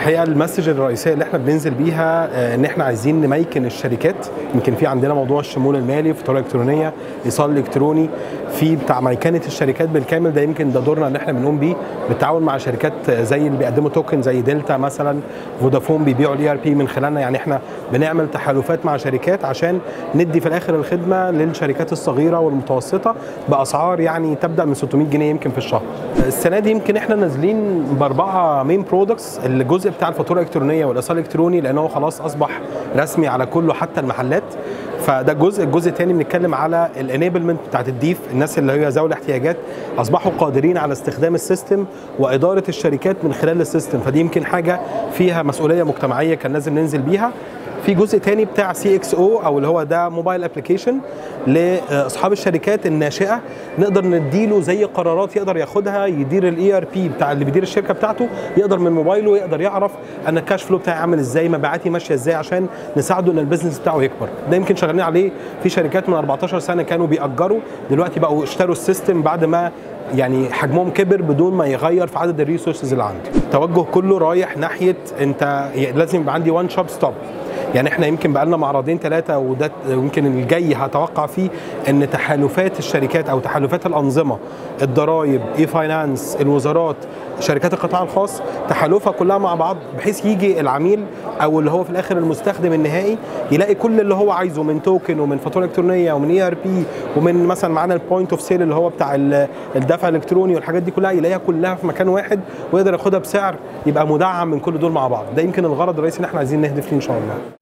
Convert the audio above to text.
الحقيقه المسج الرئيسيه اللي احنا بننزل بيها آه، ان احنا عايزين نميكن الشركات يمكن في عندنا موضوع الشمول المالي فاتوره الكترونيه ايصال الكتروني في بتاع ميكنه الشركات بالكامل ده يمكن ده دورنا اللي احنا بنقوم بيه بالتعاون مع شركات زي اللي بيقدموا توكن زي دلتا مثلا فودافون بيبيعوا الاي ار بي من خلالنا يعني احنا بنعمل تحالفات مع شركات عشان ندي في الاخر الخدمه للشركات الصغيره والمتوسطه باسعار يعني تبدا من 600 جنيه يمكن في الشهر السنه دي يمكن احنا نازلين باربعه مين برودكتس الجزء بتاع الفاتوره الالكترونيه والايصال الالكتروني لان هو خلاص اصبح رسمي على كله حتى المحلات فده جزء الجزء الثاني بنتكلم على الانيبلمنت بتاعت الديف الناس اللي هي ذوي الاحتياجات اصبحوا قادرين على استخدام السيستم واداره الشركات من خلال السيستم فدي يمكن حاجه فيها مسؤوليه مجتمعيه كان لازم ننزل بيها في جزء تاني بتاع سي اكس او او اللي هو ده موبايل ابلكيشن لاصحاب الشركات الناشئه نقدر نديله زي قرارات يقدر ياخدها يدير الاي ار بي بتاع اللي بيدير الشركه بتاعته يقدر من موبايله يقدر يعرف انا الكاش فلو بتاعي عامل ازاي مبيعاتي ماشيه ازاي عشان نساعده ان البيزنس بتاعه يكبر ده يمكن شغالين عليه في شركات من 14 سنه كانوا بيأجروا دلوقتي بقوا اشتروا السيستم بعد ما يعني حجمهم كبر بدون ما يغير في عدد الريسورسز اللي عنده التوجه كله رايح ناحيه انت لازم يبقى عندي وان شوب ستوب يعني احنا يمكن بقى لنا معرضين ثلاثه وده يمكن الجاي هتوقع فيه ان تحالفات الشركات او تحالفات الانظمه الضرائب اي فاينانس الوزارات شركات القطاع الخاص تحالفها كلها مع بعض بحيث يجي العميل او اللي هو في الاخر المستخدم النهائي يلاقي كل اللي هو عايزه من توكن ومن فاتوره الكترونيه ومن اي ار بي ومن مثلا معانا البوينت اوف سيل اللي هو بتاع الدفع الالكتروني والحاجات دي كلها يلاقيها كلها في مكان واحد ويقدر ياخدها بسعر يبقى مدعم من كل دول مع بعض ده يمكن الغرض الرئيسي اللي احنا عايزين نهدف ليه ان شاء الله